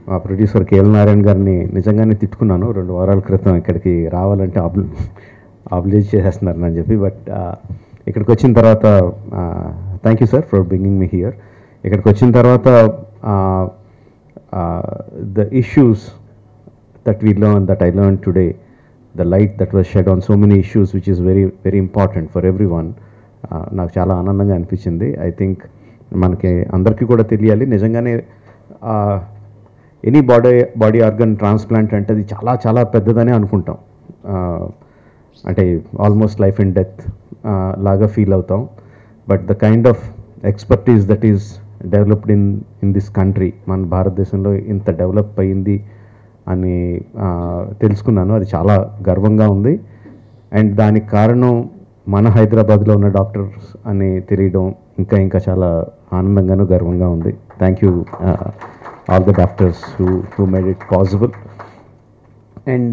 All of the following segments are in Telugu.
మా ప్రొడ్యూసర్ కేఎల్ నారాయణ గారిని నిజంగానే తిట్టుకున్నాను రెండు వారాల క్రితం ఇక్కడికి రావాలంటే ఆబ్లి ఆబ్లిజ్ చేసేస్తున్నారు అని చెప్పి బట్ ఇక్కడికి వచ్చిన తర్వాత thank you sir for bringing me here ఇక్కడికి వచ్చిన తర్వాత the issues that we learned, that I learned today, the light that was shed on so many issues, which is very, very important for everyone. Uh, నాకు చాలా ఆనందంగా అనిపించింది ఐ థింక్ మనకి అందరికీ కూడా తెలియాలి నిజంగానే any body body organ transplant అంటే అది చాలా చాలా పెద్దదని అనుకుంటాం Uh, అంటే ఆల్మోస్ట్ లైఫ్ అండ్ డెత్ లాగా ఫీల్ అవుతాం but the kind of expertise that is developed in in this country మన భారతదేశంలో ఇంత డెవలప్ అయింది అని ఆ, తెలుసుకున్నాను అది చాలా గర్వంగా ఉంది అండ్ దానికి కారణం మన హైదరాబాద్లో ఉన్న డాక్టర్స్ అని తెలియడం ఇంకా ఇంకా చాలా ఆనందంగాను గర్వంగా ఉంది thank you all the doctors who who made it possible and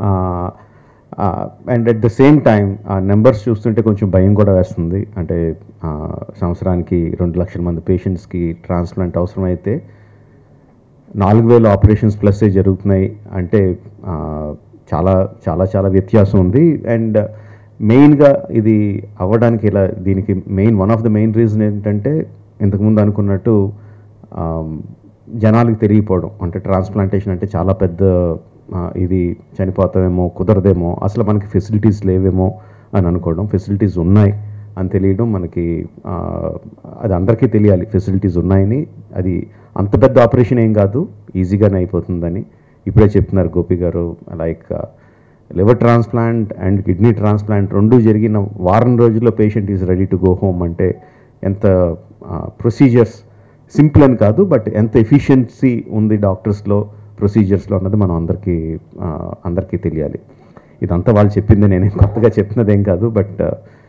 and at the same time ఆ నెంబర్స్ చూస్తుంటే కొంచెం భయం కూడా వేస్తుంది అంటే ఆ, సంవత్సరానికి రెండు లక్షల మంది పేషెంట్స్కి ట్రాన్స్ప్లాంట్ అవసరమైతే నాలుగు వేల ఆపరేషన్స్ ప్లస్ జరుగుతున్నాయి అంటే ఆ, చాలా చాలా చాలా వ్యత్యాసం ఉంది అండ్ మెయిన్గా ఇది అవ్వడానికి ఇలా దీనికి main one of the main reason ఏంటంటే ఇంతకుముందు అనుకున్నట్టు ఆ, జనాలకు తెలియపోవడం అంటే ట్రాన్స్ప్లాంటేషన్ అంటే చాలా పెద్ద ఆ, ఇది చనిపోతామేమో కుదరదేమో అసలు మనకి ఫెసిలిటీస్ లేవేమో అని అనుకోవడం ఫెసిలిటీస్ ఉన్నాయి అని తెలియడం మనకి ఆ, అది అందరికీ తెలియాలి ఫెసిలిటీస్ ఉన్నాయని అది అంత పెద్ద ఆపరేషన్ ఏం కాదు ఈజీగానే అయిపోతుందని ఇప్పుడే చెప్తున్నారు Gopi garu like liver transplant and kidney transplant రెండు జరిగిన వారం రోజుల్లో patient is ready to go home అంటే ఎంత ప్రొసీజర్స్ సింపుల్ అని కాదు బట్ ఎంత ఎఫిషియన్సీ ఉంది డాక్టర్స్లో ప్రొసీజర్స్లో అన్నది మనం అందరికీ ఆ, అందరికీ తెలియాలి ఇదంతా వాళ్ళు చెప్పింది నేనేం కొత్తగా చెప్పినదేం కాదు బట్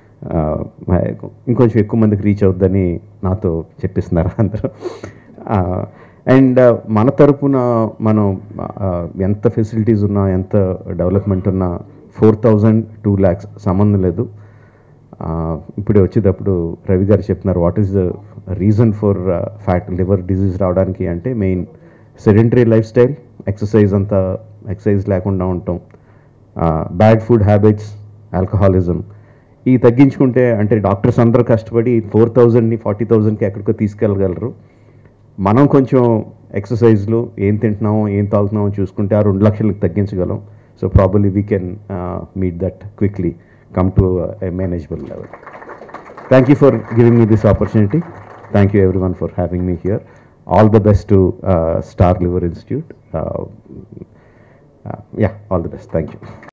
ఇంకొంచెం ఎక్కువ మందికి రీచ్ అవుద్దని నాతో చెప్పిస్తున్నారు అందరూ అండ్ మన తరపున మనం ఆ, ఎంత ఫెసిలిటీస్ ఉన్నా ఎంత డెవలప్మెంట్ ఉన్నా ఫోర్ థౌజండ్ టూ ల్యాక్స్ సంబంధం లేదు ఆ, ఇప్పుడే వచ్చేటప్పుడు రవి గారు చెప్తున్నారు what is the reason for fat liver disease రావడానికి అంటే main sedentary lifestyle exercise అంతా ఎక్సర్సైజ్ లేకుండా ఉండటం బ్యాడ్ ఫుడ్ హ్యాబిట్స్ ఆల్కహాలిజం ఈ తగ్గించుకుంటే అంటే డాక్టర్స్ అందరూ కష్టపడి ఫోర్ థౌజండ్ని ఫార్టీ థౌజండ్కి ఎక్కడికో తీసుకెళ్ళగలరు మనం కొంచెం ఎక్సర్సైజ్లు ఏం తింటున్నామో ఏం తాగుతున్నామో చూసుకుంటే ఆ రెండు లక్షలకు తగ్గించగలం so probably we can meet that quickly come to a manageable level thank you for giving me this opportunity thank you everyone for having me here all the best to star liver institute yeah all the best thank you